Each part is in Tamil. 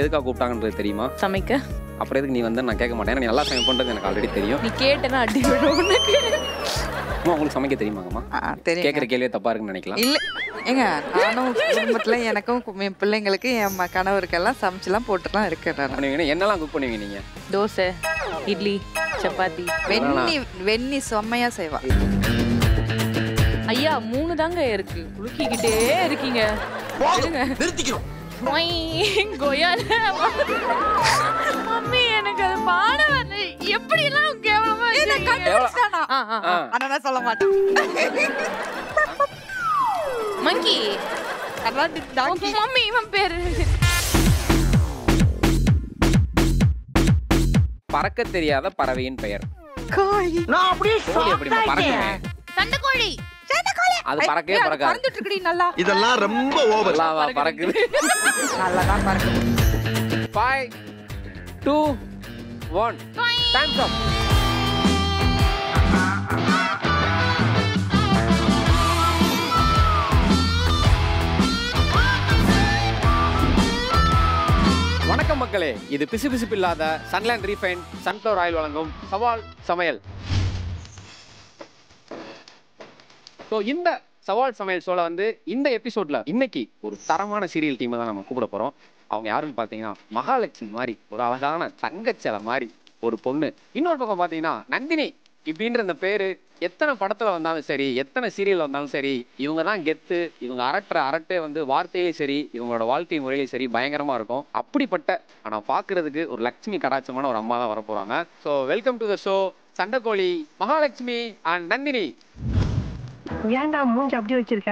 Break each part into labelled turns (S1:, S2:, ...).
S1: எதுக்காக கூப்பிட்டாங்கன்றது தெரியுமா
S2: சமைக்க
S1: அப்புறம் எதுக்கு நீ வந்து நான் கேட்க மாட்டேன் ஏன்னா நீ நல்லா சமைப்பன்றது எனக்கு ஆல்ரெடி தெரியும்
S2: நீ கேட்டனா அடி விழும் உனக்கு
S1: அம்மா உங்களுக்கு சமைக்க தெரியுமாங்கம்மா
S3: ஆ, தெரியுங்க.
S1: கேட்குற கேள்வியே தப்பா இருக்குன்னு நினைக்கலாம்
S3: இல்ல ஏங்க நானும் குடும்பத்துல எனக்கும் கு- என் பிள்ளைங்களுக்கு என் ம- கணவருக்கெல்லாம் சமைச்சுலாம் போட்டுலாம் இருக்கேன் நான்
S1: பண்ணுவீங்க என்னெல்லாம் குக் பண்ணுவீங்க நீங்க
S2: தோசை இட்லி சப்பாத்தி
S3: வெண்ணி வெண்ணி செம்மையா செய்வா
S2: ஐயா மூணு தாங்க இருக்கு குலுக்கிக்கிட்டே இருக்கீங்க இருங்க. ஒய், கொய்யால. மம்மி எனக்கு அது பாட வரல எப்படி எல்லாம் கேவலமா வச்சிருக்கீங்க? ஆ, ஆ, ஆ.
S1: ஆ.
S3: ஆனா சொல்ல மாட்டேன்
S2: மங்கி மம்மி இவன் பேரு
S1: பறக்க தெரியாத பறவையின் பெயர்
S3: கோழி
S1: கோழி எப்படிம்மா பறக்குமே
S2: சண்டைக்கோழி
S1: அது பறக்கவே பறக்காது
S3: பறந்துட்டு இருக்கடி நல்லா
S4: இதெல்லாம் ரொம்ப ஓவர்
S1: நல்லாவா பறக்குது
S3: நல்லா தான் பறக்குது
S1: five two one times up வணக்கம் மக்களே இது பிசுபிசுப்பு இல்லாத சன்லேண்ட் ரீஃபைன் சன்ஃப்ளவர் ஆயில் வழங்கும் சவால் சமையல் ஸோ இந்த சவால் சமையல் ஷோல வந்து இந்த எபிசோட்ல இன்னைக்கு ஒரு தரமான சீரியல் டீமை தான் நம்ம கூப்பிட போறோம் அவங்க யாருன்னு பார்த்தீங்கன்னா மகாலட்சுமி மாதிரி ஒரு அழகான தங்கச்சலை மாதிரி ஒரு பொண்ணு இன்னொரு பக்கம் பார்த்தீங்கன்னா நந்தினி இப்படின்ற இந்த பேரு எத்தனை படத்துல வந்தாலும் சரி எத்தனை சீரியல் வந்தாலும் சரி இவங்க தான் கெத்து இவங்க அரட்டுற அரட்டே வந்து வார்த்தையே சரி இவங்களோட வாழ்க்கை முறையே சரி பயங்கரமா இருக்கும் அப்படிப்பட்ட ஆனா பார்க்கிறதுக்கு ஒரு லட்சுமி கடாட்சமான ஒரு அம்மா தான் வர போறாங்க so welcome to the show Sandakozhi Mahalakshmi and Nandini
S5: ஏன்டா மூஞ்சி அப்படி வச்சிருக்க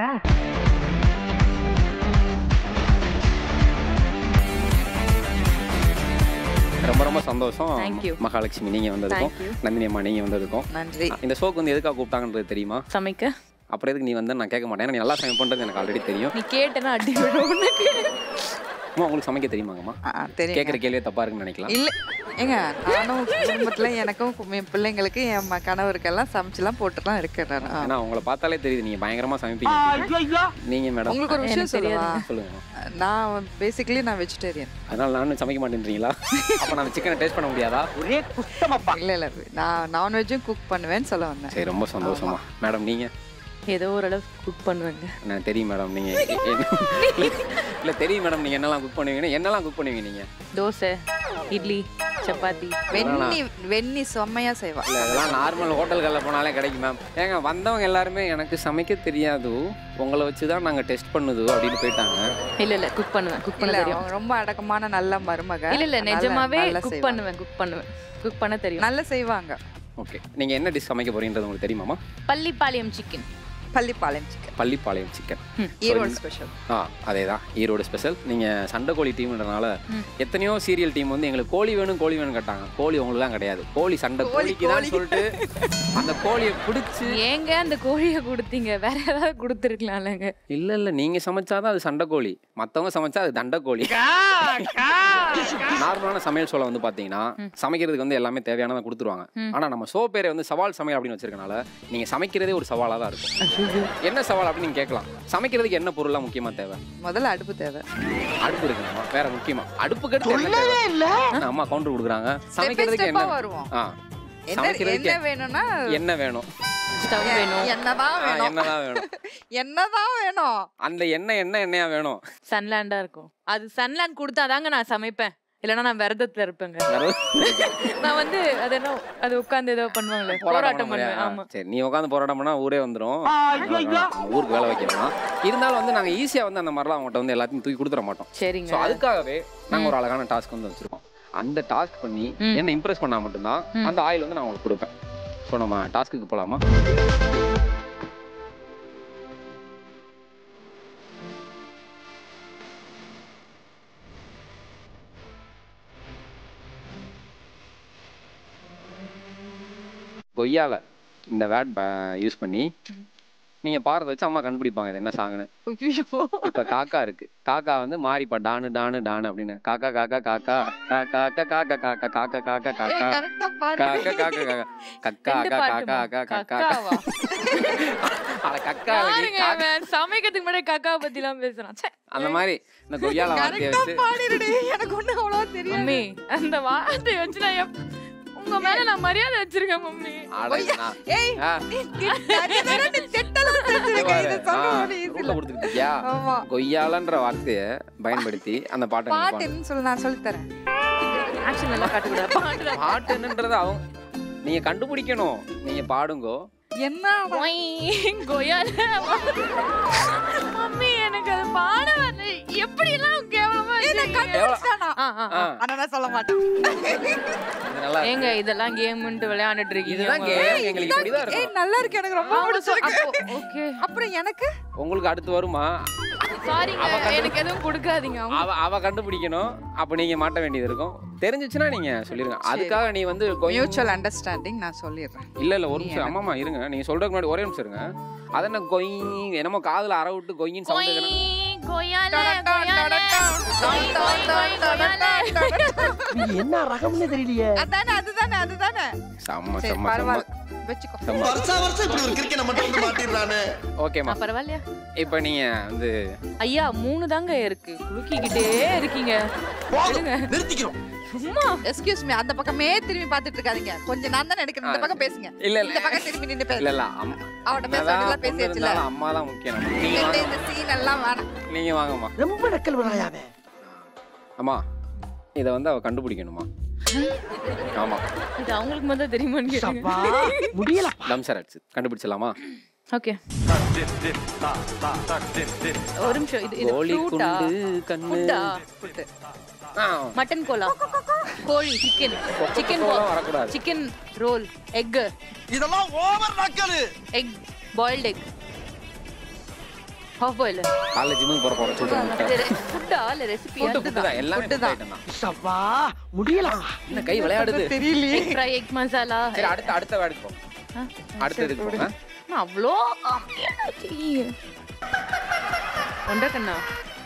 S1: ரொம்ப ரொம்ப சந்தோஷம்
S2: Thank you.
S1: மகாலட்சுமி நீங்க வந்ததுக்கும்
S2: Thank you.
S1: நந்தினி அம்மா நீங்க வந்ததுக்கும்
S3: நன்றி
S1: இந்த ஷோக்கு வந்து எதுக்காக கூப்பிட்டாங்கன்றது தெரியுமா
S2: சமைக்க
S1: அப்புறம் எதுக்கு நீ வந்து நான் கேட்க மாட்டேன் ஏன்னா நீ நல்லா சமைப்பன்றது எனக்கு ஆல்ரெடி தெரியும்
S2: நீ கேட்டனா அடி விழும் உனக்கு
S1: அம்மா உங்களுக்கு சமைக்க தெரியுமாங்கம்மா
S3: ஆ, தெரியுங்க
S1: கேட்குற கேள்வியே தப்பா இருக்குன்னு நினைக்கலாம்
S3: இல்ல ஏங்க நானும் குடும்பத்துல எனக்கும் கு- என் பிள்ளைங்களுக்கு என் ம- கணவருக்கெல்லாம் சமைச்சுலாம் போட்டுலாம் இருக்கேன் நான் ஆ.
S1: ஏன்னா உங்களை பார்த்தாலே தெரியுது நீங்க பயங்கரமா சமைப்பீங்க நீங்க மேடம்
S3: உங்களுக்கு ஒரு விஷயம்
S2: எனக்கு
S3: சொல்லவா
S1: சொல்லுங்க
S3: நான் பேசிக்கலி நான் வெஜிடேரியன்
S1: அதனால நானும் சமைக்க மாட்டேன்றீங்களா அப்ப நான் சிக்கனை டேஸ்ட் பண்ண முடியாதா
S4: ஒரே குஷ்டமப்பா
S3: இல்ல இல்ல நான் நான்வெஜ்ஜும் குக் பண்ணுவேன்னு சொல்ல வந்தேன்
S1: சரி ரொம்ப சந்தோஷமா மேடம் நீங்க
S2: ஏதோ ஓரளவு குக் பண்ணுவேங்க
S1: எனக்கு தெரியும் மேடம் நீங்க என்ன- இல்ல தெரியும் மேடம் நீங்க என்னெல்லாம் குக் பண்ணுவீங்கன்னு என்னெல்லாம் குக் பண்ணுவீங்க நீங்க
S2: தோசை இட்லி சப்பாத்தி
S3: வெண்ணி வெண்ணி செம்மையா செய்வா
S1: இல்ல இதெல்லாம் நார்மல் ஹோட்டல்களில் போனாலே கிடைக்கும் மேம் ஏங்க வந்தவங்க எல்லாருமே எனக்கு சமைக்க தெரியாது உங்களை வச்சு தான் நாங்கள் டெஸ்ட் பண்ணுது அப்படின்னு போயிட்டாங்க
S2: இல்ல இல்ல குக் பண்ணுவேன் குக் பண்ண
S3: இல்ல
S2: தெரியும்
S3: அவங்க ரொம்ப அடக்கமான நல்ல மருமக
S2: இல்ல இல்ல
S3: நல்லா-
S2: நிஜமாவே
S3: நல்லா
S2: குக்
S3: செய்வாங்க.
S2: பண்ணுவேன் குக் பண்ணுவேன் குக் பண்ண தெரியும்
S3: நல்லா செய்வாங்க
S1: ஓகே நீங்கள் என்ன டிஷ் சமைக்க போறீன்றது உங்களுக்கு தெரியுமாமா
S2: Pallipalayam chicken
S3: Pallipalayam chicken
S1: Pallipalayam chicken
S3: Erode special
S1: ஆ அதே தான் ஈரோடு ஸ்பெஷல் நீங்கள் சண்டை கோழி டீம்ன்றனால எத்தனையோ சீரியல் டீம் வந்து எங்களுக்கு கோழி வேணும் கோழி வேணும் கேட்டாங்க கோழி உங்களுக்கு தான் கிடையாது கோழி சண்டை கோழிக்கு தான் சொல்லிட்டு அந்த கோழியை பிடிச்சி
S2: ஏங்க அந்த கோழியை கொடுத்தீங்க வேற ஏதாவது கொடுத்துருக்கலாம்லங்க
S1: இல்லை இல்லை நீங்கள் சமைச்சாதான் அது சண்டை கோழி மற்றவங்க சமைச்சா அது தண்டை கோழி நார்மலான சமையல் சோலை வந்து பார்த்தீங்கன்னா சமைக்கிறதுக்கு வந்து எல்லாமே தேவையானதை கொடுத்துருவாங்க ஆனால் நம்ம ஷோ பேரை வந்து சவால் சமையல் அப்படின்னு வச்சிருக்கனால நீங்கள் சமைக்கிறதே ஒரு சவாலாக தான் இருக்கும் என்ன சவால் அப்படின்னு நீங்கள் கேட்கலாம் சமைக்கிறதுக்கு என்ன பொருள்லாம் முக்கியமாக தேவை
S3: முதல்ல அடுப்பு தேவை
S1: அடுப்பு இருக்குங்கம்மா வேற முக்கியமா அடுப்பு கட்டு என்ன தேவை? அம்மா கவுண்டர் கொடுக்குறாங்க சமைக்கிறதுக்கு
S3: ஸ்டெப்பா
S1: என்ன
S3: வருவோம்
S1: ஆ
S3: என்ன
S1: சமைக்கிறதுக்கு
S3: என்ன வேணும்னா
S1: என்ன வேணும்
S2: ஸ்டவ் வேணும்
S3: என்னதான்
S1: ஆ,
S3: வேணும்
S1: என்னதான் வேணும்
S3: என்னதான் வேணும்
S1: அந்த எண்ணெய் என்ன எண்ணெயா வேணும்
S2: சன்லேண்டா இருக்கும் அது சன்லேண்ட் கொடுத்தாதாங்க நான் சமைப்பேன் இல்லைன்னா நான் விரதத்துல இருப்பேங்க நான் வந்து அது என்ன அது உட்கார்ந்து ஏதோ பண்ணுவாங்களே போராட்டம் பண்ணுவேன் ஆமா
S1: சரி நீ உட்காந்து போராட்டம் பண்ணா ஊரே வந்துரும் நம்ம ஊருக்கு வேலை வைக்கலாம் இருந்தாலும் வந்து நாங்க ஈஸியா வந்து அந்த மாதிரிலாம் அவங்ககிட்ட வந்து எல்லாத்தையும் தூக்கி கொடுத்துட மாட்டோம்
S2: சரிங்க
S1: ஸோ அதுக்காகவே நாங்க ஒரு அழகான டாஸ்க் வந்து வச்சிருக்கோம் அந்த டாஸ்க் பண்ணி
S2: ம்.
S1: என்ன இம்ப்ரெஸ் பண்ணா மட்டும்தான்
S2: ம்.
S1: அந்த ஆயில் வந்து நான் உங்களுக்கு கொடுப்பேன் ஸோ நம்ம டாஸ்க்குக்கு போலாமா கொய்யாவை இந்த வேட் யூஸ் பண்ணி நீங்க பாடுறத வச்சு அம்மா கண்டுபிடிப்பாங்க இது என்ன சாங்குன்னு இப்ப காக்கா இருக்கு காக்கா வந்து மாறிப்பா டானு டானு டானு அப்படின்னு காக்கா காக்கா காக்கா காக்கா காக்கா காக்கா காக்கா காக்கா காக்கா காக்கா காக்கா காக்கா கக்கா
S2: ரெண்டு
S1: அக்கா
S2: பாட்டுமா?
S1: காக்கா அக்கா கக்கா
S2: கக்காவா?
S1: அட கக்கா இல்லடி,
S2: பாருங்க
S1: காக்கா.
S2: அவன் சமைக்கிறதுக்கு முன்னாடி கக்காவை பத்தி எல்லாம் பேசுறான் ச்சே.
S1: அந்த மாதிரி இந்த கொய்யால வார்த்தையை வச்சு
S3: பாடிடுடி எனக்கு ஒண்ணு அவ்வளவா தெரியாது
S2: மம்மி அந்த வார்த்தையை வச்சு நான் எப்- உங்க மேல நான் மரியாதை வச்சிருக்கேன் மம்மி
S1: அட நான்
S3: ஏய்
S1: ஆ,
S3: நிறைய தடவை நீ திட்டலாம்
S1: இங்க
S3: தெரிஞ்சிருக்க.
S1: பாரு.
S3: இதை
S1: ஆ,
S3: சொல்ல முடியும்
S1: ரூல்ல
S3: easy-ல.
S1: கொடுத்துக்கிட்டு இருக்கியா?
S3: ஆமா
S1: கொய்யாலன்ற வார்த்தையை பயன்படுத்தி அந்த பாட்டை நீங்க பாடுங்க.
S3: பாட்டுன்னு சொல்லு நான் சொல்லித் தரேன்
S2: ஆக்ஷன் எல்லாம் காட்டக்கூடாது பாடுறேன்
S1: பாட்டு என்னன்றது அவங்க நீங்க கண்டுபிடிக்கணும் நீங்க பாடுங்கோ
S3: என்ன
S2: கொய்யால மம்மி எனக்கு அது பாட வரல எப்படி எல்லாம் கேவலமா வச்சிருக்கீங்க?
S3: கண்டுபிடிச்சிட்டானா?
S2: ஆ, ஆ, ஆ.
S1: ஆ,
S3: ஆனா நான் சொல்ல மாட்டேன்
S1: இது நல்லா இருக்கு.
S2: ஏங்க இதெல்லாம் கேம்ன்ட்டு விளையாண்டுட்டு இருக்கீங்க
S1: இதுதான் கேம் எங்களுக்கு இப்படிதான்
S3: ஏய்
S1: இருக்கும்
S3: நல்லா இருக்கு எனக்கு ரொம்ப பிடிச்சிருக்கு
S2: ஓகே
S3: அப்புறம் எனக்கு
S1: உங்களுக்கு அடுத்து வருமா
S2: சாரிங்க எனக்கு எதுவும் கொடுக்காதீங்க அவங்க
S1: அவ அவ கண்டுபிடிக்கணும் அப்ப நீங்க மாட்ட வேண்டியது இருக்கும் தெரிஞ்சுச்சுன்னா நீங்க சொல்லிருங்க அதுக்காக நீ வந்து கொய்-
S3: மியூச்சுவல் அண்டர்ஸ்டாண்டிங் நான் சொல்லிடுறேன்
S1: இல்ல இல்ல ஒரு நிமிஷம் அம்மாமா இருங்க நீங்க சொல்றதுக்கு முன்னாடி ஒரே நிமிஷம் இருங்க அது என்ன கொய் என்னமோ காதுல அற விட்டு கொய்யின் சவுண்ட்
S2: கொய், கொய்யால, கொய்யால, கொய், கொய், கொய், கொய்யால.
S5: என்ன ரகம்னு தெரியலையே
S3: அதானே அதுதானே அதுதானே
S1: செம்ம
S3: சரி
S1: செம்ம செம்ம
S3: பரவாயில்ல வச்சுக்கோ
S1: செம்ம
S4: வருஷா வருஷம் இப்படி ஒரு கிரிக்கெட் மட்டும் வந்து மாட்டிடுறானே
S1: ஓகேம்மா
S2: ஆ, பரவாயில்லையா
S1: இப்போ நீங்க வந்து
S2: ஐயா மூணு தாங்க இருக்கு குலுக்கிக்கிட்டே இருக்கீங்க
S4: போதும் நிறுத்திக்கிறோம்
S2: சும்மா
S3: எக்ஸ்கியூஸ் மீ அந்த பக்கமே திரும்பி பார்த்துட்டு இருக்காதீங்க கொஞ்சம் நான் தானே எடுக்கிறேன் இந்த பக்கம் பேசுங்க
S1: இல்ல
S3: இந்த
S1: இல்ல
S3: பக்கம் திரும்பி நின்று பேசு
S1: இல்ல இல்ல அம்-
S3: அவட்ட பேச
S1: என்னதான்
S3: வேண்டியதெல்லாம்
S1: பொண்ணு
S3: பேசியாச்சுல
S1: இருந்தாலும் அம்மா தான் முக்கியம் நமக்கு. நீங்க
S3: இந்த
S1: வாங்க
S3: இந்த சீன் எல்லாம் வேணாம்
S1: நீங்க வாங்கம்மா
S5: ரொம்ப நக்கல் விளையாவே
S1: அம்மா இத வந்து அவ கண்டுபிடிக்கணுமா ஆமா
S2: இது அவங்களுக்கு மட்டும் தெரியுமான்னு கேளுங்க
S5: சப்பா முடியல
S1: தம்சர் அடிச்சு கண்டுபிடிச்சலாமா
S2: ஓகே ஒரு நிமிஷம் இது இது
S1: கோழி
S2: ஃப்ரூட்டா
S1: குண்டு கண்ணு
S2: ஃபுட்டா
S1: ஆ,
S2: மட்டன் கோலா கோழி சிக்கன் சிக்கன்
S1: கோலம் வரக்கூடாது
S2: சிக்கன் ரோல் எக்
S4: இதெல்லாம் ஓவர் நக்கலு
S2: egg boiled egg half boil
S1: college ஜிம்முக்கு போற போற சொல்றேன்
S2: ஃபுட்டா இல்ல ரெசிபி
S1: ஃபுட்டு ஃபுட்டு தான் எல்லாமே
S3: Food
S1: food
S3: தான்.
S1: item தான்
S5: சப்பா முடியல
S1: என்ன கை விளையாடுது
S3: தெரியலையே
S2: எக் ஃப்ரை எக் மசாலா
S1: சரி அடுத்த அடுத்த வேலைக்கு போ அடுத்த இதுக்கு போங்க
S2: அவ்வளோ கம்மியா இருக்கீங்க ஒன்றரை கண்ணா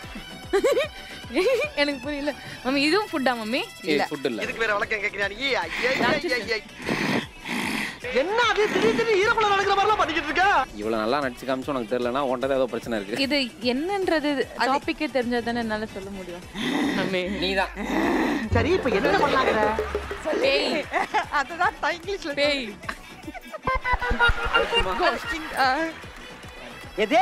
S2: எனக்கு புரியல மம்மி இதுவும் ஃபுட்டா மம்மி
S1: இல்ல ஃபுட் இல்ல
S4: இதுக்கு வேற வழக்கம் கேக்குறியா நீ ஐயே, ஐயே, ஐயே, ஐயே.
S5: என்ன அது திடீர் திடீர் ஈரக்குள்ள நடக்கிற மாதிரிலாம் பண்ணிக்கிட்டு இருக்க
S1: இவ்வளவு நல்லா நடிச்சு காமிச்சு உனக்கு தெரியலனா உன்கிட்ட ஏதோ பிரச்சனை இருக்கு
S2: இது என்னன்றது டாபிக்கே தெரிஞ்சா தானே என்னால சொல்ல முடியும் மம்மி
S1: நீதான்
S5: சரி இப்ப என்ன பண்ணாங்க
S2: பேய்
S3: அதுதான் தான் இங்கிலீஷ்ல
S2: பேய்
S3: கோஸ்டிங்
S5: எதே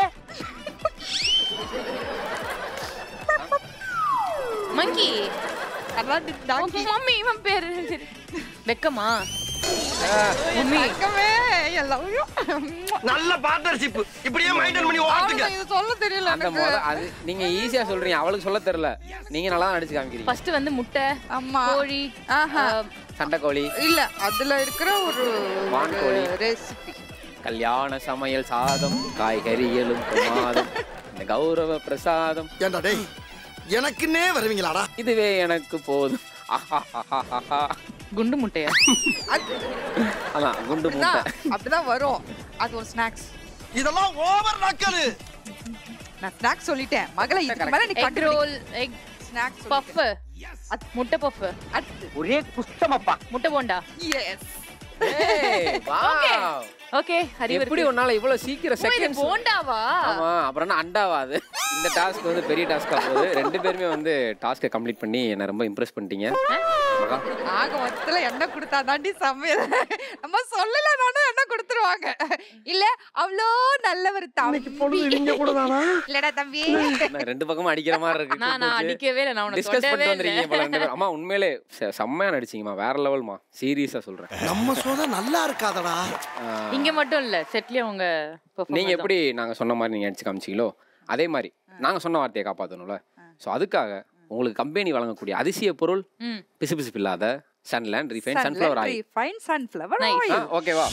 S2: மங்கி
S3: அதான் டாக்கி
S2: மம்மி இவன் பேரு சரி வெக்கமா மம்மி
S3: தங்கமே எல்லாம்
S4: நல்ல பார்ட்னர்ஷிப் இப்படியே மெயின்டைன் பண்ணி ஓட்டுங்க
S3: இது சொல்ல தெரியல
S1: அந்த
S3: எனக்கு
S1: முத அது நீங்க ஈஸியா சொல்றீங்க அவளுக்கு சொல்ல தெரியல நீங்க நல்லா தான் நடிச்சு காமிக்கிறீங்க
S2: ஃபர்ஸ்ட் வந்து முட்டை
S3: ஆமா
S2: கோழி
S3: ஆஹா
S2: அஹ்,
S1: சண்டைக்கோழி
S3: இல்ல அதுல இருக்கிற ஒரு
S1: வான்கோழி.
S3: ரெசிபி
S1: கல்யாண சமையல் சாதம் காய்கறிகளும் பிரமாதம் இந்த கௌரவ பிரசாதம்
S4: ஏண்டா டேய் எனக்குன்னே வருவீங்களாடா
S1: இதுவே எனக்கு போதும் ஆஹாஹாஹாஹா.
S2: குண்டு முட்டையா
S1: அதான் குண்டு மூட்டை
S3: அப்படிதான் வரும் அது ஒரு ஸ்நாக்ஸ்
S4: இதெல்லாம் ஓவர் நக்கலு
S3: நான் ஸ்நாக்ஸ் சொல்லிட்டேன் மகளை இதுக்கு மேல நீ
S2: egg roll egg
S3: snacks
S2: puff முட்டை பஃப்
S3: அடுத்து
S5: ஒரே குஷ்டமப்பா
S2: முட்டை போண்டா
S3: எஸ்
S1: ஏய், wow.
S2: ஓகே அறிவு
S1: எப்படி உன்னால இவ்வளவு சீக்கிரம்
S2: இருக்கு. ஓ, இது
S1: செகண்ட்ஸ்
S2: போண்டாவா
S1: ஆமா அப்புறம் என்ன அண்டாவா அது இந்த டாஸ்க் வந்து பெரிய டாஸ்கா போகுது ரெண்டு பேருமே வந்து டாஸ்க்கை கம்ப்ளீட் பண்ணி என்ன ரொம்ப இம்ப்ரெஸ் பண்ணிட்டீங்க மகா
S3: ஆக மொத்தத்துல என்ன கொடுத்தா தாண்டி சமையல் நம்ம சொல்லலனாலும் என்ன கொடுத்துருவாங்க இல்ல அவ்வளோ நல்லவர்
S5: இன்னைக்கு
S3: தம்பி
S5: பொழுது நீங்க கூட தானா
S3: இல்லடா தம்பி
S1: என்ன ரெண்டு பக்கமும் அடிக்கிற மாதிரி இருக்கு
S2: நான் நான் அடிக்கவே இல்லை நான் உனக்கு
S1: டிஸ்கஸ்
S2: சொல்லவே
S1: பண்ணிட்டு
S2: இல்லை
S1: வந்திருக்கீங்க போல ரெண்டு பேரும் அம்மா உண்மையிலே செ- செம்மையா நடிச்சீங்கம்மா வேற லெவல்மா சீரியஸா சொல்றேன்
S4: நம்ம சோதா நல்லா இருக்காதடா
S1: ஆஹ்,
S2: இங்க மட்டும் இல்ல செட்லயே அவங்க performance
S1: நீங்க
S2: தான்.
S1: எப்படி நாங்க சொன்ன மாதிரி நீங்க நடிச்சு காமிச்சீங்களோ அதே மாதிரி நாங்க சொன்ன வார்த்தையை காப்பாத்தணும்ல சோ அதுக்காக உங்களுக்கு கம்பெனி வழங்கக்கூடிய அதிசய பொருள்
S2: ம்
S1: பிசுபிசுப்பு இல்லாத Sunland refine sunflower oil
S3: fine sunflower
S2: Nice.
S3: Oil
S1: ஓகேவா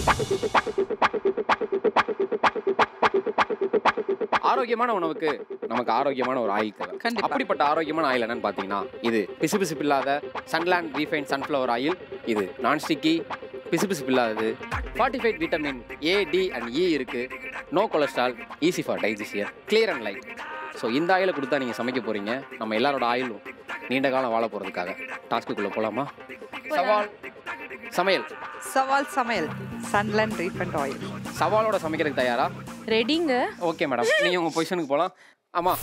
S1: ஆரோக்கியமான உணவுக்கு நமக்கு ஆரோக்கியமான ஒரு ஆயில் தேவை
S3: கண்டிப்பா.
S1: அப்படிப்பட்ட ஆரோக்கியமான ஆயில் என்னன்னு பாத்தீங்கன்னா இது பிசுபிசுப்பு இல்லாத சன்லேண்ட் ரீஃபைன் சன்ஃப்ளவர் ஆயில் இது நான் ஸ்டிக்கி பிசுபிசுப்பு இல்லாதது forty five vitamin A D and E இருக்கு no cholesterol easy for digestier clear and light so இந்த ஆயிலை கொடுத்தா நீங்கள் சமைக்க போகிறீங்க நம்ம எல்லாரோட ஆயிலும் நீண்ட காலம் வாழ போகிறதுக்காக டாஸ்க்குள்ளே போகலாமா சவால் சமையல்
S3: சவால் சமையல் சன்லன் ரீஃபண்ட் ஆயில்
S1: சவாலோட சமைக்கிறதுக்கு தயாரா
S2: ரெடிங்க
S1: ஓகே மேடம் நீங்கள் உங்கள் பொசிஷனுக்கு போகலாம் ஆமாம்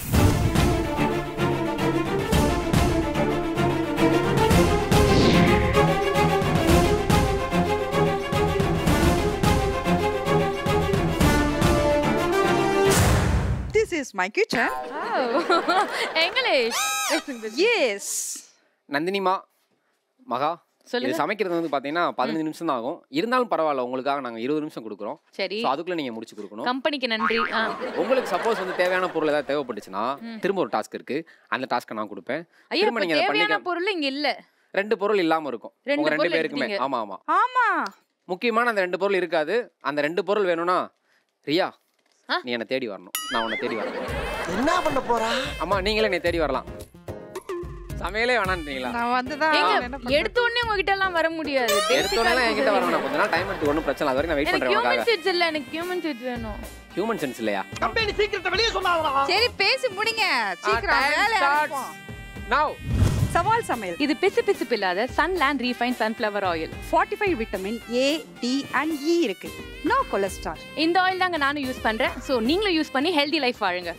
S3: this is my kitchen
S2: English
S3: yes
S1: நந்தினிமா மகா இது
S2: சொல்லுங்க
S1: சமைக்கிறது வந்து பார்த்தீங்கன்னா பதினஞ்சு நிமிஷம் தான் ஆகும் இருந்தாலும் பரவாயில்ல உங்களுக்காக நாங்கள் இருபது நிமிஷம் கொடுக்குறோம்
S2: சரி
S1: ஸோ அதுக்குள்ளே நீங்கள் முடிச்சு கொடுக்கணும்
S2: கம்பெனிக்கு நன்றி ஆ.
S1: உங்களுக்கு சப்போஸ் வந்து தேவையான பொருள் ஏதாவது தேவைப்பட்டுச்சுன்னா திரும்ப ஒரு டாஸ்க் இருக்கு அந்த டாஸ்க்கை நான் கொடுப்பேன்
S2: ஐயோ
S1: திரும்ப
S2: இப்ப
S1: நீங்க அதை
S2: தேவையான
S1: பண்ணிக்க-
S2: பொருள் இங்க இல்ல
S1: ரெண்டு பொருள் இல்லாம இருக்கும்
S2: ரெண்டு
S1: உங்க ரெண்டு
S2: பொருள்
S1: பேருக்குமே
S2: எடுத்தீங்க.
S1: ஆமா ஆமா
S3: ஆமா
S1: முக்கியமான அந்த ரெண்டு பொருள் இருக்காது அந்த ரெண்டு பொருள் வேணும்னா ரியா
S2: ஆ?
S1: நீ என்னை தேடி வரணும் நான் உன்னை தேடி வரணும்
S5: என்ன பண்ண போறா
S1: அம்மா நீங்களே என்னை தேடி வரலாம் சமையலே வேணான்றீங்களா
S3: நான் வந்து தான்
S2: ஏங்க எடுத்த உடனே உங்ககிட்ட எல்லாம் வர முடியாது
S1: எடுத்தோடனே என்கிட்ட வரணும் நான் கொஞ்ச நாள் டைம் எடுத்து ஒன்றும் பிரச்சனை இல்லை. அது வரைக்கும் நான் வெயிட்
S2: எனக்கு
S1: பண்றேன்
S2: ஹியூமன்
S1: உனக்காக
S2: சீட்ஸ் இல்ல எனக்கு ஹியூமன் சீட்ஸ் வேணும்
S1: ஹியூமன் சென்ஸ் இல்லையா
S5: கம்பெனி சீக்கிரத்தை வெளியே சொல்லாதடா
S3: சரி பேசி முடிங்க சீக்கிரம்
S1: time
S3: வேலையை
S1: starts.
S3: ஆரம்பிப்போம்.
S1: now
S3: சவால் சமையல்
S2: இது பிசு பிசுப்பு இல்லாத Sunland refine sunflower oil
S3: forty five vitamin A D and E இருக்கு நோ கொலஸ்ட்ரால்
S2: இந்த ஆயில் தாங்க நானும் யூஸ் பண்றேன் ஸோ நீங்களும் யூஸ் பண்ணி ஹெல்தி லைஃப் வாழுங்க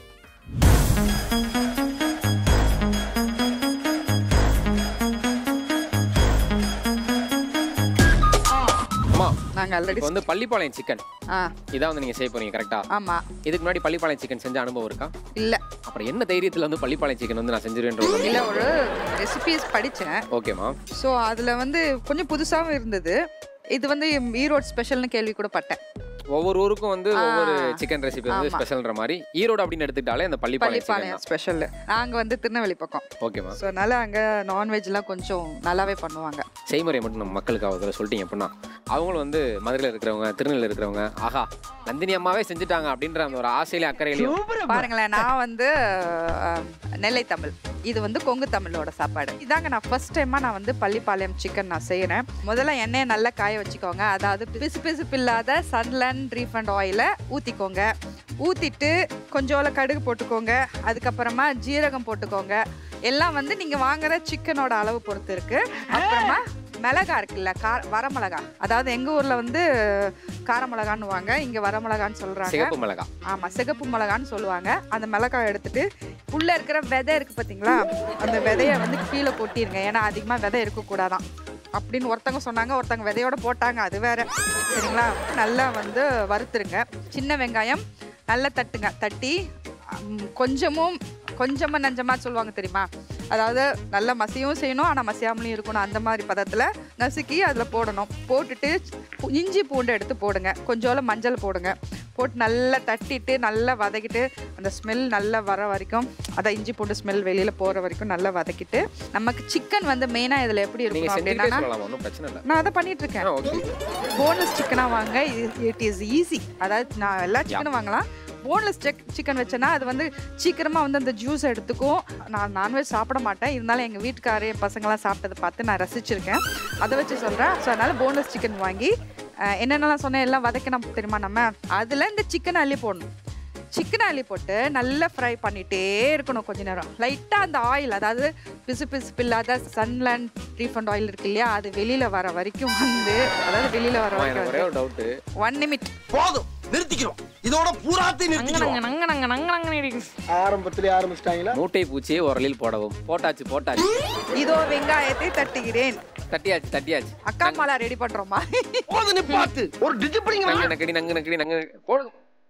S1: அம்மா
S3: நாங்க ஆல்ரெடி
S1: இப்போ வந்து பள்ளிப்பாளையம் சிக்கன்
S3: ஆ
S1: இதான் வந்து நீங்க செய்ய போறீங்க கரெக்டா
S3: ஆமா
S1: இதுக்கு முன்னாடி பள்ளிப்பாளையம் சிக்கன் செஞ்ச அனுபவம் இருக்கா
S3: இல்ல
S1: அப்புறம் என்ன தைரியத்துல வந்து பள்ளிப்பாளையம் சிக்கன் வந்து நான் செஞ்சிருவேன்ற
S3: இல்ல ஒரு ரெசிபிஸ் படிச்சேன்
S1: ஓகேமா
S3: ஸோ அதுல வந்து கொஞ்சம் புதுசாவும் இருந்தது இது வந்து ஈரோடு ஸ்பெஷல்னு கேள்வி கூட பட்டேன்
S1: ஒவ்வொரு ஊருக்கும் வந்து
S3: ஆ.
S1: ஒவ்வொரு சிக்கன் ரெசிபி வந்து
S3: ஆமா.
S1: ஸ்பெஷல்ன்ற மாதிரி ஈரோடு அப்படின்னு எடுத்துக்கிட்டாலே அந்த பள்ளிப்பாளையம் சிக்கன்
S3: பள்ளிப்பாளையம் ஸ்பெஷல் நாங்க வந்து திருநெல்வேலி பக்கம்
S1: ஓகேமா
S3: ஸோ அதனால அங்க நான்வெஜ்லாம் கொஞ்சம் நல்லாவே பண்ணுவாங்க
S1: செய்முறையை மட்டும் நம்ம மக்களுக்கு அவர்கள் சொல்லிட்டீங்க அப்படின்னா அவங்களும் வந்து மதுரையில் இருக்கிறவங்க திருநெல்வேலியில் இருக்கிறவங்க ஆஹா நந்தினி அம்மாவே செஞ்சுட்டாங்க அப்படின்ற அந்த ஒரு ஆசையிலையும் அக்கறையிலையும்
S3: பாருங்களேன் நான் வந்து அஹ், நெல்லை தமிழ் இது வந்து கொங்கு தமிழோட சாப்பாடு இதாங்க நான் ஃபர்ஸ்ட் டைமா நான் வந்து பள்ளிப்பாளையம் சிக்கன் நான் செய்யறேன் முதல்ல எண்ணெயை நல்லா காய வச்சுக்கோங்க அதாவது பிசு பிசுப்பு இல்லாத சன்லன் ரீஃபண்ட் ஆயிலை ஊற்றிக்கோங்க ஊற்றிட்டு கொஞ்சோல கடுகு போட்டுக்கோங்க அதுக்கப்புறமா ஜீரகம் போட்டுக்கோங்க எல்லாம் வந்து நீங்கள் வாங்குற சிக்கனோட அளவு பொறுத்து இருக்கு அப்புறமா மிளகா இருக்குல்ல கா வரமிளகா அதாவது எங்கள் ஊரில் வந்து கார மிளகான்னு வாங்க இங்கே வரமிளகான்னு சொல்கிறாங்க
S1: சிகப்பு மிளகா
S3: ஆமா சிகப்பு மிளகான்னு சொல்லுவாங்க அந்த மிளகாய் எடுத்துட்டு உள்ள இருக்கிற விதை இருக்கு பாத்தீங்களா அந்த விதைய வந்து கீழே கொட்டிருங்க ஏன்னா அதிகமா விதை இருக்கக்கூடாதான் அப்படின்னு ஒருத்தவங்க சொன்னாங்க ஒருத்தவங்க விதையோட போட்டாங்க அது வேற சரிங்களா நல்லா வந்து வறுத்துருங்க சின்ன வெங்காயம் நல்லா தட்டுங்க தட்டி ம், கொஞ்சமும் கொஞ்சமா நஞ்சமா சொல்லுவாங்க தெரியுமா அதாவது நல்லா மசியவும் செய்யணும் ஆனால் மசியாமலையும் இருக்கணும் அந்த மாதிரி பதத்தில் நசுக்கி அதில் போடணும் போட்டுட்டு பு- இஞ்சி பூண்டு எடுத்து போடுங்க கொஞ்சோல மஞ்சள் போடுங்க போட்டு நல்லா தட்டிட்டு நல்லா வதக்கிட்டு அந்த ஸ்மெல் நல்லா வர வரைக்கும் அதான் இஞ்சி பூண்டு ஸ்மெல் வெளியில் போகிற வரைக்கும் நல்லா வதக்கிட்டு நமக்கு சிக்கன் வந்து மெயினாக இதில் எப்படி
S1: நீங்க
S3: இருக்கணும்
S1: செஞ்சுட்டே
S3: அப்படின்னா
S1: சொல்லலாம் ஒன்றும் பிரச்சனை இல்லை
S3: நான் அதை பண்ணிட்டு இருக்கேன்
S1: ஓகே
S3: போன்லெஸ் சிக்கனாக வாங்க இட் இஸ் ஈஸி அதாவது நான் எல்லா சிக்கனும் வாங்கலாம் போன்லெஸ் சிக் சிக்கன் வச்சேன்னா அது வந்து சீக்கிரமாக வந்து அந்த ஜூஸ் எடுத்துக்கும் நான் நான்வெஜ் சாப்பிட மாட்டேன் இருந்தாலும் எங்கள் வீட்டுக்காரர் என் பசங்களாம் சாப்பிட்டதை பார்த்து நான் ரசிச்சிருக்கேன் அதை வச்சு சொல்கிறேன் ஸோ அதனால் போன்லெஸ் சிக்கன் வாங்கி அஹ், என்னென்னலாம் சொன்னேன் எல்லாம் வதக்கணும் தெரியுமா நம்ம அதில் இந்த சிக்கனை அள்ளி போடணும் சிக்கனை அள்ளி போட்டு நல்லா ஃப்ரை பண்ணிட்டே இருக்கணும் கொஞ்ச நேரம் லைட்டாக அந்த ஆயில் அதாவது பிசு பிசுப்பு இல்லாத சன்லேண்ட் ரீஃபண்ட் ஆயில் இருக்கு இல்லையா அது வெளியில் வர வரைக்கும் வந்து அதாவது வெளியில் வர
S1: எனக்கு ஒரே
S3: வரைக்கும்
S1: ஒரு டவுட்டு
S3: ஒன் நிமிட்
S5: போதும் நிறுத்திக்கிறோம் இதோட பூராத்தையும் நிறுத்திக்கிறோம்
S2: நங்க நங்க நங்க நங்க நங்க
S5: ஆரம்பத்திலே ஆரம்பிச்சிட்டாங்களா
S1: மூட்டை பூச்சியை உரலில் போடவும் போட்டாச்சு போட்டாச்சு
S3: இதோ வெங்காயத்தை தட்டுகிறேன்
S1: தட்டியாச்சு தட்டியாச்சு
S3: அக்கா மாலா ரெடி பண்றோமா
S5: போது நீ பார்த்து ஒரு டிசிப்ளின்
S1: நங்கு நக்கடி நங்கு நக்கடி நங்கு போடு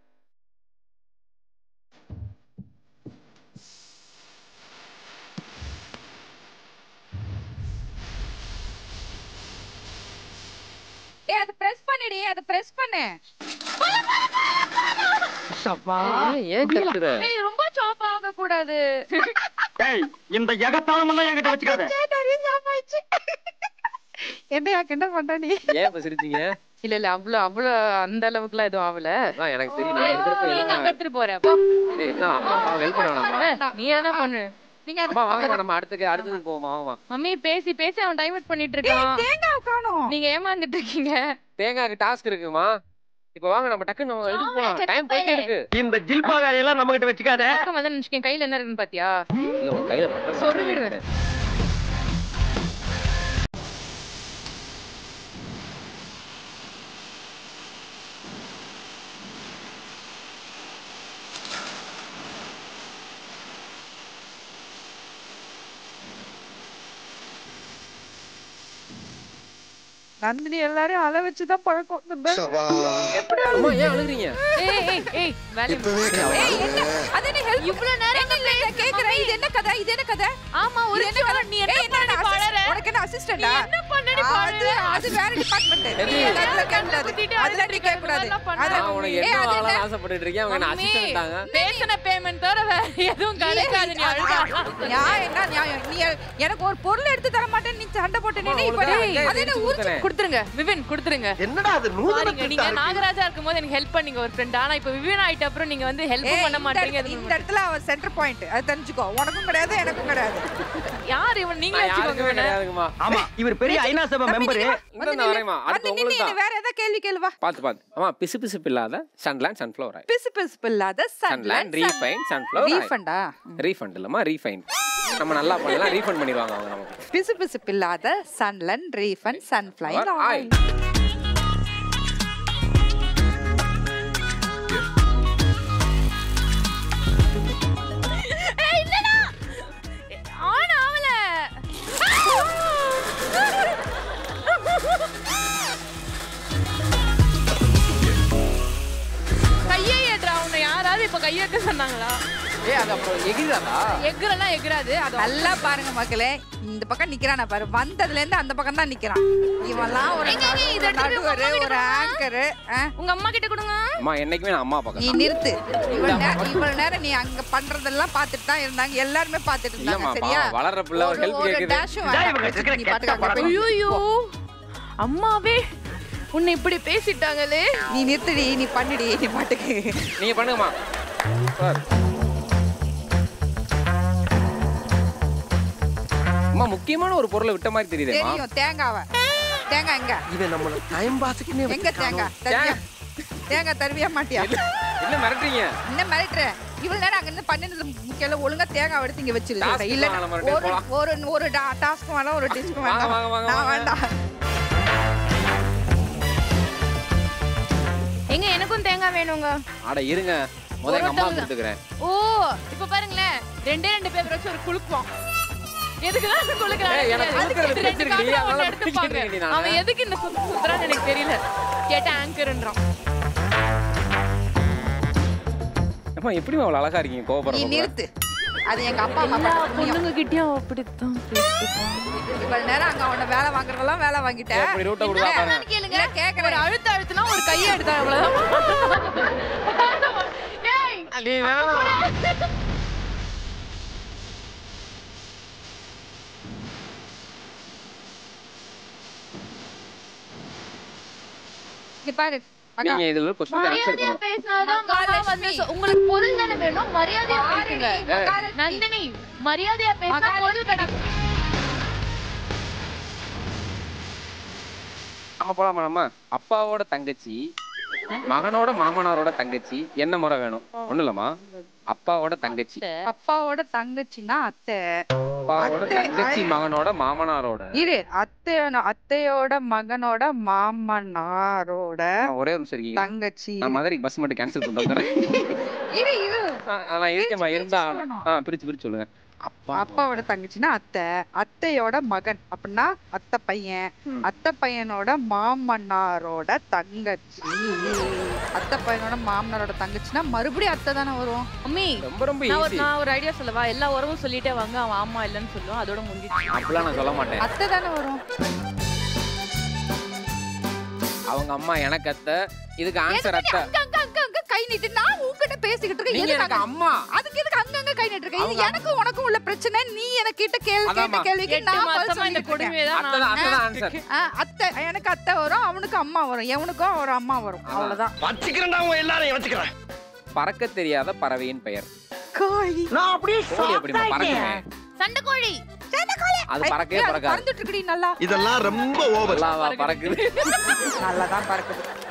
S3: ஏய் அதை பிரஸ் பண்ணுடி அதை பிரஸ் பண்ணு
S1: ஏன் கத்துற
S2: ஏய் ரொம்ப சாப் ஆக கூடாது
S5: இந்த எகத்தாளம் எல்லாம் என்கிட்ட வச்சுக்காத
S3: என்னையா கிண்டல் பண்ற நீ
S1: ஏன் இப்ப சிரிச்சீங்க
S2: இல்ல இல்ல அவ்வளவு அவ்வளவு அந்த அளவுக்குலாம் எதுவும் ஆகல
S1: அதான் எனக்கு தெரியும் நான் எடுத்துட்டு போய்
S2: நீங்க
S1: எல்லாம்
S2: எடுத்துட்டு போறேன் அப்போ.
S1: ஏய், நான் அம்மா அம்மா ஹெல்ப் பண்ண வேணாமா
S2: நீ என்ன பண்ணு
S3: நீங்க
S1: அம்மா வாங்க நம்ம அடுத்துக்கு அடுத்தது போவோம் வாங்க
S2: மம்மி பேசி பேசி அவன் டைவர்ட் பண்ணிட்டு இருக்கான்
S3: தேங்காய் காணோம்
S2: நீங்க ஏமாந்துட்டு இருக்கீங்க
S1: தேங்காய்க்கு டாஸ்க் இருக்குமா இப்போ வாங்க நம்ம டக்குன்னு நம்ம எடுத்து போலாம் டைம் போயிட்டே இருக்கு
S5: இந்த ஜில்பா வேலையெல்லாம் நம்ம கிட்ட வச்சுக்காத
S2: பக்கம் வந்து நினைச்சுக்கேன் கையில என்ன இருக்குன்னு பாத்தியா
S1: இல்ல உங்க கையில பண்றது.
S2: சொருவிடுவேன்.
S3: நந்தினி எல்லாரையும் அழ வச்சுதான் பழக்கம் இந்த best.
S1: அம்மா ஏன் அழுகுறீங்க
S2: ஏய் ஏய் ஏய் வேலை
S3: ஏய், என்ன? அது என்ன help?
S2: இவ்வளவு நேரம்
S3: என்ன இல்ல, இல்ல, கேக்குறேன். இது என்ன கதை? இது என்ன கதை?
S2: ஆமா ஒரு
S3: இது என்ன கதை?
S2: நீ
S3: ஏய்,
S2: என்ன
S3: என்ன
S2: பண்ணி
S3: assist-
S2: பாழற
S3: உனக்கு என்ன assistant ஆ?
S2: என்ன பண்ணடி
S3: அது
S2: பாழற
S3: அது வேற department.
S1: எது?
S3: நீ அதெல்லாம் கேட்கக்கூடாது.
S2: குத்திட்டு
S3: அதெல்லாம் நீ
S2: அழுதுட்டு
S3: கேட்கக்கூடாது.
S2: இதெல்லாம் பண்ணா
S3: அதெல்லாம்
S1: நான் உனக்கு
S3: ஏய்,
S1: என்ன
S3: அது
S1: ஆளா
S3: என்ன?
S1: ஆசைப்பட்டுட்டு இருக்கேன் அவங்க என்ன
S2: மம்மி,
S1: அசிஸ்டன்ட்டாங்க
S2: பேசின பேமெண்ட் தவிர வேற எதுவும் கிடைக்காது நீ அழுதா
S3: நியாயம் என்ன நியாயம்? நீ எனக்கு ஒரு பொருள் எடுத்து தர மாட்டேன்னு நீ சண்டை போட்டு நின்னு இப்ப
S1: உங்களுக்கு
S3: நீ-
S1: தான்
S3: அது என்ன
S1: இடிச்சு
S3: ஊர்
S1: கொடுத்தேன்.
S2: கொடுத்துருங்க விவின் கொடுத்துருங்க
S5: என்னடா அது நூதன
S2: சாரிங்க நீங்க
S5: திருட்டா இருக்கு.
S2: நாகராஜா இருக்கும்போது எனக்கு ஹெல்ப் பண்ணீங்க ஒரு ஃப்ரெண்ட் ஆனா இப்ப விவின் ஆயிட்ட அப்புறம் நீங்க வந்து ஹெல்ப்
S3: ஏய்,
S2: பண்ண
S3: இந்த
S2: மாட்டீங்க
S3: இடத்துல- இந்த இடத்துல அவர் சென்டர் பாயிண்ட் அது தெரிஞ்சுக்கோ உனக்கும் கிடையாது எனக்கும் கிடையாது
S2: யார் இவன் நீங்க
S1: நான்
S2: வச்சுக்கோங்க
S1: யாருக்குமே
S2: இவனை.
S1: கிடையாதுங்கம்மா
S5: ஆமா இவர் பெரிய ஐநா சபை மெம்பரு
S1: இந்த இந்த வரேம்மா அடுத்து
S3: வந்து நின்னு
S1: உங்களுக்கு
S3: என்ன
S1: தான்
S3: வேற ஏதாவது கேள்வி கேளுவா
S1: பார்த்து பார்த்து அம்மா பிசு பிசுப்பு இல்லாத சன்லேண்ட் சன்ஃப்ளவர் ஆயில்
S3: பிசு பிசுப்பு இல்லாத
S1: சன்லேண்ட் ரீஃபைன் சன்ஃப்ளவர் ஆயில்
S3: ரீஃபண்டா
S1: ரீஃபண்ட் இல்லம்மா ரீஃபைன் நம்ம நல்லா பண்ணலாம் ரீஃபண்ட் பண்ணிடுவாங்க அவங்க நமக்கு
S3: பிசு பிசுப்பு இல்லாத சன்லன் ரீஃபண்ட் சன்ஃபிளைன்
S1: ஆயில்
S2: ஏய் இல்லடா ஆன் ஆவல கையை ஏற்றா உன்னை யாராவது இப்ப கையேற்ற சொன்னாங்களா
S1: ஏய் அது அப்புறம் எகிதாடா
S2: எகுரெல்லாம் எகுராது அது
S3: நல்லா பாருங்க மக்களே இந்த பக்கம் நிக்கிறானா பாரு வந்ததுல இருந்து அந்த பக்கம் தான் நிக்கிறான் இவன்லாம் ஒரு
S2: எங்க, எங்க, இதை எடுத்துட்டு போய்
S3: நடுவரு
S2: உங்க
S3: ஒரு
S2: அம்மா
S3: ஆங்கரு
S2: உங்க அம்மா கிட்ட கொடுங்க
S1: அம்மா என்னைக்குமே நான் அம்மா
S3: நீ
S1: பக்கம்
S3: நிறுத்து இவ்வளவு நேரம் இவ்வளவு நேரம் நீ அங்க பண்றதெல்லாம் பார்த்துட்டு தான் இருந்தாங்க எல்லாருமே பார்த்துட்டு இருந்தாங்க
S1: இல்லம்மா
S3: சரியா
S1: பாவம், வளர்ற பிள்ளை ஒரு
S3: ஒரு
S1: ஹெல்ப்
S3: ஒரு
S1: கேக்குது
S3: டேஷும்
S5: இதான்
S3: வேண்டாம்.
S5: இவங்க இருக்கிற
S3: நீ
S5: கெட்ட
S3: பாட்டுக்கு அங்க போய்
S5: பழக்கம்.
S2: ஐயோ அம்மாவே உன்னை இப்படி பேசிட்டாங்களே
S3: நீ நிறுத்துடி நீ பண்ணுடி நீ பாட்டுக்கு
S1: நீங்க பண்ணுங்கம்மா சார் அம்மா முக்கியமான ஒரு பொருளை விட்ட மாதிரி தெரியுதேம்மா
S3: தெரியும் தேங்காவை தேங்காய் எங்க
S5: இவன் நம்மள டைம் பாஸுக்குன்னே
S3: எங்க தேங்காய் தருவியா தேங்காய் தருவியா மாட்டியா
S1: என்ன மிரட்டுறீங்க
S3: என்ன மிரட்டுற இவ்வளவு நேரம் அங்க இருந்து பண்ணினது முக்கியம் ஒழுங்கா தேங்காய் எடுத்து இங்க
S1: Task
S3: வச்சிருக்க இல்ல
S1: வாங்க, நம்ம ரெண்டு
S3: ஒரு
S1: பேரும்
S3: ஒரு ஒரு டாஸ்க்கும் வேணாம் ஒரு டிஸ்க்கும்
S1: வாங்க,
S3: வேண்டாம்
S1: வாங்க, வாங்க,
S3: நான்
S1: வாங்க.
S3: வேண்டாம்
S2: எங்க எனக்கும் தேங்காய் வேணுங்க
S1: அட இருங்க முதல்ல எங்க அம்மா
S2: ஒருத்தவங்க-
S1: கொடுத்துக்கிறேன்
S2: ஓ இப்ப பாருங்களேன் ரெண்டே ரெண்டு பேப்பர் வச்சு ஒரு குலுக்குவோம் எதுக்குதான்
S1: ஏய், எனக்கு
S2: குலுக்குறான்
S1: குலுக்குறது
S2: ரெண்டு
S1: பிடிச்சிருக்குடி,
S2: காக்கா
S1: அதனால
S2: ஒண்ணு எடுத்துப்பாங்க
S1: பிடிச்சிருக்குடி நானு.
S2: அவன் எதுக்கு இந்த சுத்து சுத்துறான்னு எனக்கு தெரியல கேட்டா ஆங்கர்ன்றான்
S1: அம்மா எப்படி அவ்வளவு அழகா இருக்கீங்க
S3: நீ
S1: கோபப்படுற
S3: நிறுத்து அது எங்க அப்பா அம்மா
S2: எல்லா
S3: பண்ண புண்ணியம்.
S2: பொண்ணுங்க கிட்டயும் அப்படித்தான் பேசிப்பான்
S3: இவ்வளவு நேரம் அங்க அவன வேலை வாங்குறதெல்லாம் வேலை வாங்கிட்டேன்
S1: எப்படி ரூட்டை கொடுத்தா பாருங்க
S2: கேளுங்க
S3: இல்ல, கேக்குறேன்.
S2: ஒரு அழுத்த அழுத்தினா ஒரு கையை எடுத்தா அவ்வளவுதான் ஏய்,
S1: நீ வேணாம்
S3: இங்க பாரு அக்கா
S1: நீங்க இதுல கொஸ்டின் ஆன்சர்
S2: மரியாதையா
S1: பண்ணுங்க
S2: பேசினாதான் மகாலட்சுமி சொ- உங்களுக்கு பொருள் தானே வேணும் மரியாதையா பேசுங்க நந்தினி மரியாதையா பேசினா பொருள் கிடைக்கும்
S1: நம்ம போலாமா நம்ம அப்பாவோட தங்கச்சி மகனோட மாமனாரோட தங்கச்சி என்ன முறை வேணும் ஒண்ணு இல்லம்மா அப்பாவோட தங்கச்சி
S3: அப்பாவோட தங்கச்சின்னா அத்தை
S1: அப்பாவோட
S3: அத்தை,
S1: தங்கச்சி மகனோட மாமனாரோட
S3: இரு அத்தையோட அத்தையோட மகனோட மாமனாரோட
S1: நான் ஒரே ஒரு நிமிஷம் இருக்கீங்க
S3: தங்கச்சி
S1: நான் மதுரை பஸ் மட்டும் கேன்சல் பண்ணிட்டு வந்துடுறேன்
S3: இரு இரு
S1: ஆ, நான் இருக்கேம்மா இருந்தா ஆ பிரிச்சு பிரிச்சு சொல்லுங்க அப்பா
S3: அப்பாவோட தங்கச்சின்னா அத்தை அத்தையோட மகன் அப்படின்னா அத்தை பையன் அத்தை பையனோட மாமனாரோட தங்கச்சி அத்தை பையனோட மாமனாரோட தங்கச்சின்னா மறுபடியும் அத்தை தானே வரும்
S2: அம்மி
S1: ரொம்ப ரொம்ப
S2: நான் ஒரு
S1: ஈஸி
S2: நான் ஒரு ஐடியா சொல்லவா எல்லா உறவும் சொல்லிட்டே வாங்க அவன் ஆமா இல்லைன்னு சொல்லுவான் அதோட முடிஞ்சிச்சு
S1: அப்படிலாம் நான் சொல்ல மாட்டேன்
S3: அத்தை தானே வரும்
S1: அவங்க அம்மா எனக்கு அத்தை இதுக்கு ஆன்சர் அத்தை
S3: அங்க அங்க அங்க அங்க கை நீட்டு நான் உன்கிட்ட பேசிக்கிட்டு இருக்கேன்
S1: நீங்க
S3: எதுக்கு
S1: எனக்கு
S3: அங்க-
S1: அம்மா
S3: அதுக்கு எதுக்கு அங்கங்க கை நீட்டு இருக்க இது
S1: அவங்க-
S3: எனக்கும் உனக்கும் உள்ள பிரச்சனை நீ எனக்கு கிட்ட கேள்வி கேட்ட
S1: அதாம்மா.
S3: கேள்விக்கு
S2: எட்டு
S3: நான் பதில்
S2: மாசமா இந்த
S3: சொல்லிட்டு இருக்கேன்.
S2: கொடுமையை தான்
S1: அத்தை தான் அத்தை
S2: நான்
S1: தான் ஆன்சர்
S3: ஆ, அத்தை எனக்கு அத்தை வரும் அவனுக்கு அம்மா வரும் எவனுக்கும் ஒரு அம்மா வரும்
S1: ஆமா.
S3: அவ்வளவுதான்
S4: வச்சுக்கிறேன்டா உங்க எல்லாரையும் வச்சுக்கிறேன்
S1: பறக்க தெரியாத பறவையின் பெயர்
S3: கோழி
S5: நான் அப்படியே
S1: கோழி எப்படிமா பறக்குமே
S2: சண்டை கோழி
S1: அது பறக்கவே
S3: ஏய், அது
S1: பறக்காது
S3: பறந்துட்டு இருக்குடி நல்லா
S4: இதெல்லாம் ரொம்ப ஓவர்
S1: நல்லாவா பறக்குது
S3: நல்லா தான் பறக்குது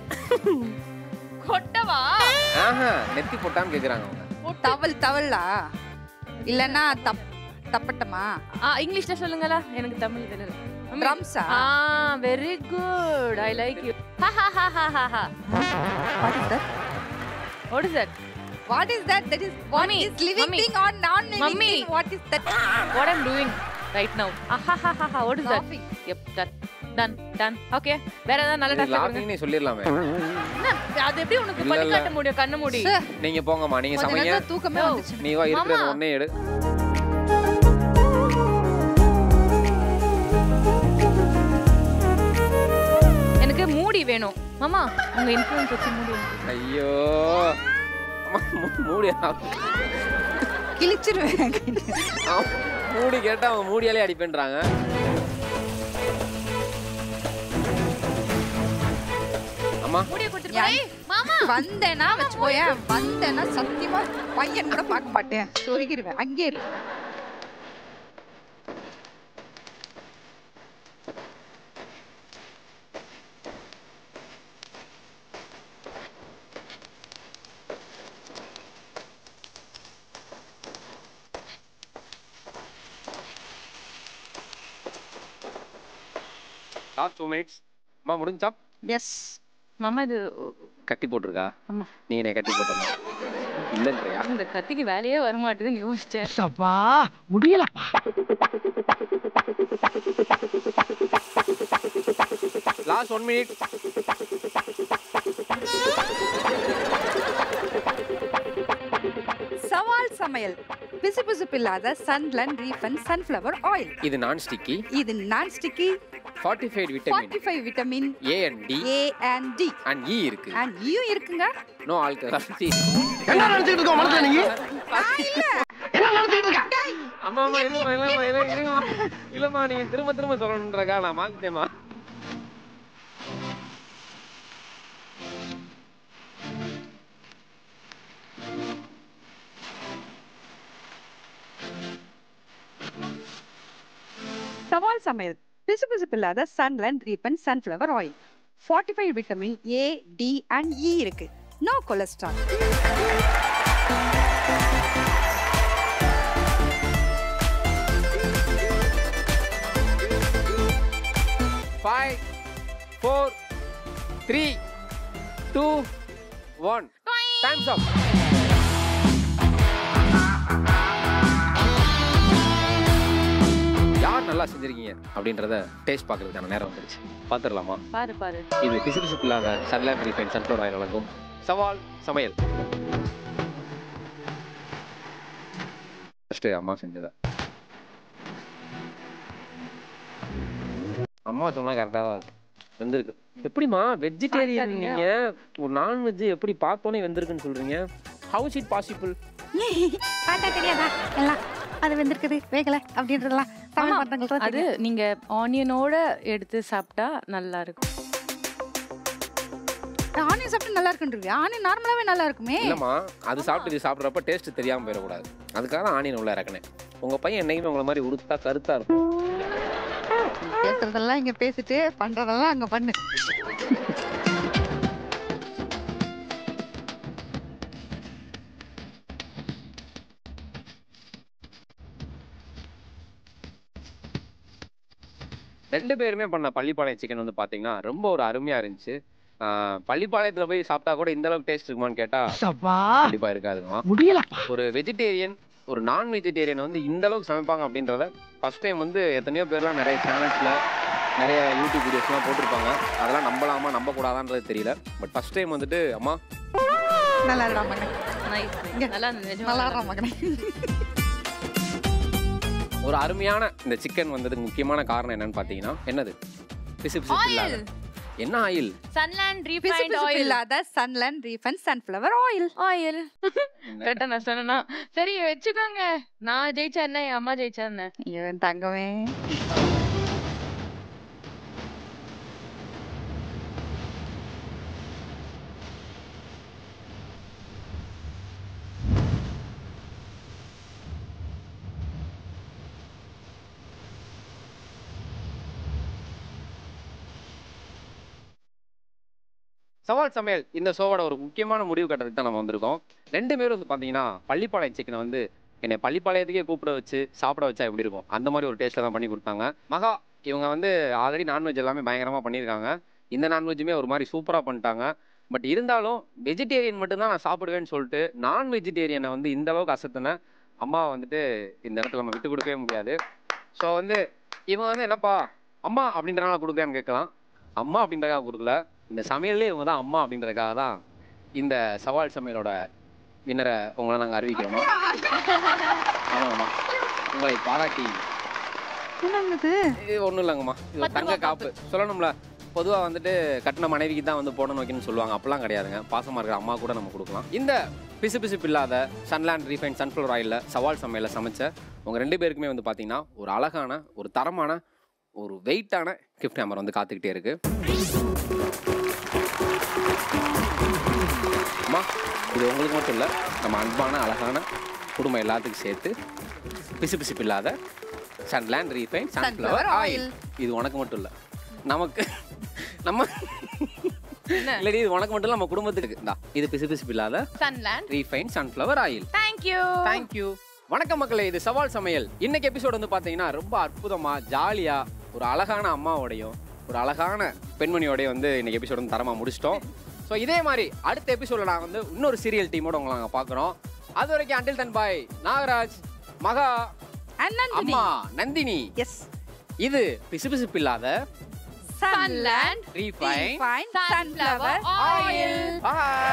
S2: கொட்டவா
S1: ஆஹா நெத்தி போட்டான்னு கேக்குறாங்க அவங்க
S3: தவள் தவளா இல்லன்னா தப் தப்பட்டமா
S2: ஆ இங்கிலீஷ்ல சொல்லுங்களா எனக்கு தமிழ் தெரியாது மம்மி.
S3: ட்ரம்ஸா
S2: ah very good I like you ha ha ha ha ha ha
S3: what is that
S2: what is that
S3: what is that that is what
S2: Mummy,
S3: is living
S2: mummy.
S3: Thing are non living
S2: Mummy.
S3: Thing what is that
S2: what I'm doing right now aha ha ha ha what is that
S3: Laughing.
S2: எப் டன் டன் டன் ஓகே வேற ஏதாவது நல்ல டாஸ்க் கொடுங்க
S1: லாகிங் சொல்லிடலாமே
S2: என்ன அது எப்படி உனக்கு
S1: இல்ல,
S2: பண்ணி
S1: இல்ல.
S2: காட்ட முடியும் கண்ணு மூடி
S3: சே,
S1: நீங்க போங்கம்மா நீங்க
S3: கொஞ்ச
S1: சமைங்க
S3: நேரத்துல தூக்கமே
S2: No.
S3: வந்துச்சு
S1: நீ வா இருக்கிறத
S2: மாமா.
S1: ஒன்னே எடு
S2: எனக்கு மூடி வேணும் மாமா உங்க இன்ஃப்ளூயன்ஸ் வச்சு மூடி வேணும்.
S1: ஐயோ அம்மா, மூ- மூடி
S3: கிழிச்சிருவேன்
S1: அவன் மூடி கேட்டா அவங்க மூடியாலே அடிப்பேன்றாங்க அம்மா
S2: மூடியை கொடுத்துட்டு போய் மாமா
S3: வந்தேனா வச்சுக்கோயேன் வந்தேனா சத்தியமா பையன் கூட பார்க்க மாட்டேன் சொருகிருவேன் அங்கே இரு
S1: லாஸ்ட் டூ மினிட்ஸ் அம்மா முடிஞ்சா
S3: எஸ்
S2: மாமா இது
S1: கட்டி போட்டிருக்கா
S2: ஆமா.
S1: நீ என்னை கட்டி போட்டமா இல்லைன்றியா
S2: இந்த கத்திக்கு வேலையே வர மாட்டேதுன்னு யோசிச்சேன்
S5: அப்பா முடியலப்பா
S1: லாஸ்ட் ஒன் மினிட்
S3: சவால் சமையல் பிசுபிசுப்பு இல்லாத சன்லன் ரீஃபன் சன்ஃப்ளவர் ஆயில்
S1: இது நான் ஸ்டிக்கி
S3: இது non sticky
S1: forty five vitamin
S3: forty five vitamin
S1: A and D
S3: A and D
S1: and E இருக்கு
S3: அண்ட் ஈயும் இருக்குங்க
S1: நோ ஆல்கஹால்
S4: என்ன நினைச்சிட்டு இருக்கோம் மனசுல நீங்க என்ன நினைச்சிட்டு இருக்க
S1: அம்மா அம்மா இல்லம்மா இல்லம்மா இல்ல இல்லம்மா இல்லம்மா நீங்க திரும்ப திரும்ப சொல்லணுன்றக்கா நான் மாத்திட்டேம்மா
S3: சவால் சமையல் பிசுபிசுப்பு இல்லாத Sunland refine sunflower oil forty five vitamin A D and E இருக்கு no cholesterol
S1: five four three two one times up யார் நல்லா செஞ்சிருக்கீங்க அப்படின்றத டேஸ்ட் பார்க்கறதுக்கான நேரம் வந்துருச்சு பார்த்துடலாமா
S2: பாரு பாரு
S1: இது பிசுபிசுப்பு இல்லாத சன்லைட் ரீஃபைன் சன்ஃப்ளவர் ஆயில் வழங்கும் சவால் சமையல் ஃபஸ்ட்டு அம்மா செஞ்சதா அம்மா சொன்னா கரெக்டாக தான் இருக்கு வெந்திருக்கு எப்படிம்மா வெஜிடேரியன் நீங்க ஒரு நான்வெஜ் எப்படி பார்த்தோன்னே வெந்திருக்குன்னு சொல்றீங்க ஹவுஸ் இட் பாசிபிள்
S3: பார்த்தா தெரியாதா எல்லாம் அது வெந்திருக்குது வேகல அப்படின்றதெல்லாம் தமிழ் படங்களுக்கு தான்
S2: அது
S3: தெரியும்.
S2: நீங்க ஆனியனோட எடுத்து சாப்பிட்டா நல்லா இருக்கும்
S3: ஆனியன் சாப்பிட்டு நல்லா இருக்குன்றியா ஆனியன் நார்மலாவே நல்லா இருக்குமே
S1: இல்லம்மா அது சாப்பிட்டு இது சாப்பிட்றப்ப டேஸ்ட் தெரியாம போயிடக்கூடாது அதுக்காக தான் ஆனியன் உள்ள இறக்குனேன் உங்க பையன் என்னைக்குமே உங்களை மாதிரி உடுத்தா கருத்தா இருக்கும்
S3: பேசுறதெல்லாம் இங்க பேசிட்டு பண்றதெல்லாம் அங்க பண்ணு
S1: ரெண்டு பேருமே பண்ண பள்ளிப்பாளையம் சிக்கன் வந்து பாத்தீங்கன்னா ரொம்ப ஒரு அருமையா இருந்துச்சு ஆஹ் பள்ளிப்பாளையத்துல போய் சாப்பிட்டா கூட இந்த அளவுக்கு டேஸ்ட் இருக்குமான்னு கேட்டா
S5: சப்பா
S1: கண்டிப்பா இருக்காதுமா
S5: முடியலப்பா
S1: ஒரு வெஜிடேரியன் ஒரு நான் வெஜிடேரியன் வந்து இந்த அளவுக்கு சமைப்பாங்க அப்படின்றத ஃபர்ஸ்ட் டைம் வந்து எத்தனையோ பேர்லாம் நிறைய சேனல்ஸ்ல நிறைய யூடியூப் வீடியோஸ்லாம் போட்டிருப்பாங்க அதெல்லாம் நம்பலாமா நம்ப கூடாதான்றது தெரியல பட் ஃபர்ஸ்ட் டைம் வந்துட்டு அம்மா
S3: நல்லா இருக்கா மகனே
S2: Nice.
S3: இங்க.
S2: நல்லா இருந்தது நிஜமா
S3: நல்லா
S2: நல்லா
S3: இருக்கா மகனே
S1: ஒரு அருமையான இந்த சிக்கன் வந்ததுக்கு முக்கியமான காரணம் என்னன்னு பாத்தீங்கன்னா என்னது பிசு பிசு இல்லாத என்ன ஆயில்
S2: சன்லேண்ட்
S3: பிசு
S2: ரீஃபைண்ட்
S3: பிசுப்பு
S2: ஆயில்
S3: இல்லாத Sunland refine sunflower oil
S2: oil கரெக்டா நான் சொன்னேன்னா சரி வச்சுக்கோங்க நான் ஜெயிச்சா என்ன என் அம்மா ஜெயிச்சா என்ன
S3: இவன் தங்கமே
S1: சவால் சமையல் இந்த ஷோவோட ஒரு முக்கியமான முடிவு கட்டத்துக்கு தான் நம்ம வந்திருக்கோம் ரெண்டு பேரும் வந்து பார்த்தீங்கன்னா பள்ளிப்பாளையம் சிக்கனை வந்து என்னை பள்ளிப்பாளையத்துக்கே கூப்பிட வச்சு சாப்பிட வச்சா எப்படி இருக்கும் அந்த மாதிரி ஒரு டேஸ்ட்டில் தான் பண்ணி கொடுத்தாங்க மகா இவங்க வந்து ஆல்ரெடி நான்வெஜ் எல்லாமே பயங்கரமாக பண்ணியிருக்காங்க இந்த நான்வெஜ்ஜுமே ஒரு மாதிரி சூப்பராக பண்ணிட்டாங்க பட் இருந்தாலும் வெஜிடேரியன் மட்டும்தான் நான் சாப்பிடுவேன்னு சொல்லிட்டு நான் வெஜிடேரியனை வந்து இந்த அளவுக்கு அசத்துன அம்மாவை வந்துட்டு இந்த இடத்துல நம்ம விட்டு கொடுக்கவே முடியாது ஸோ வந்து இவங்க வந்து என்னப்பா அம்மா அப்படின்றனால கொடுக்குறேன்னு கேட்கலாம் அம்மா அப்படின்றதுக்காக கொடுக்கல இந்த சமையல்லே இவங்க தான் அம்மா அப்படின்றதுக்காக தான் இந்த சவால் சமையலோட வின்னரை உங்களை நாங்கள் அறிவிக்கிறோம் ஆமாம்மா உங்களை பாராட்டி
S3: என்னது
S1: இது ஒன்றும் இல்லைங்கம்மா இது ஒரு
S2: பத்து
S1: தங்க
S2: ரூபா
S1: காப்பு சொல்லணும்ல பொதுவாக வந்துட்டு கட்டின மனைவிக்கு தான் வந்து போடணும் வைக்கணும்னு சொல்லுவாங்க அப்பெல்லாம் கிடையாதுங்க பாசமாக இருக்கிற அம்மா கூட நம்ம கொடுக்கலாம் இந்த பிசு பிசுப்பு இல்லாத சன்லேண்ட் ரீஃபைன் சன்ஃப்ளவர் ஆயிலில் சவால் சமையலில் சமைச்ச உங்கள் ரெண்டு பேருக்குமே வந்து பார்த்தீங்கன்னா ஒரு அழகான ஒரு தரமான ஒரு வெயிட்டான கிஃப்ட் ஹேமர் வந்து காத்துக்கிட்டே இருக்கு அம்மா இது உங்களுக்கு மட்டும் இல்லை நம்ம அன்பான அழகான குடும்பம் எல்லாத்துக்கும் சேர்த்து பிசு பிசுப்பு இல்லாத சன்லேண்ட் ரீஃபைன் சன்ஃப்ளவர் ஆயில் இது உனக்கு மட்டும் இல்லை நமக்கு நம்ம இல்லடி இது உனக்கு மட்டும் இல்லை நம்ம குடும்பத்துக்கு இந்தா இது பிசு பிசுப்பு இல்லாத
S2: Sunland
S1: refine sunflower oil
S2: thank you
S1: thank you வணக்கம் மக்களே இது சவால் சமையல் இன்னைக்கு எபிசோட் வந்து பார்த்தீங்கன்னா ரொம்ப அற்புதமா ஜாலியா ஒரு அழகான அம்மாவோடையும் ஒரு அழகான பெண்மணியோடய வந்து இன்னைக்கு எபிசோட் வந்து தரமா முடிச்சிட்டோம் ஸோ இதே மாதிரி அடுத்த எபிசோட்ல நான் வந்து இன்னொரு சீரியல் டீமோட உங்களை நாங்கள் பார்க்குறோம் அது வரைக்கும் அண்டில் தன் பாய் நாகராஜ் மகா
S3: அண்ணன்
S1: அம்மா நந்தினி
S3: எஸ்
S1: இது பிசுபிசுப்பு இல்லாத
S2: Sunland
S1: refine
S3: refine sunflower oil
S1: பாய்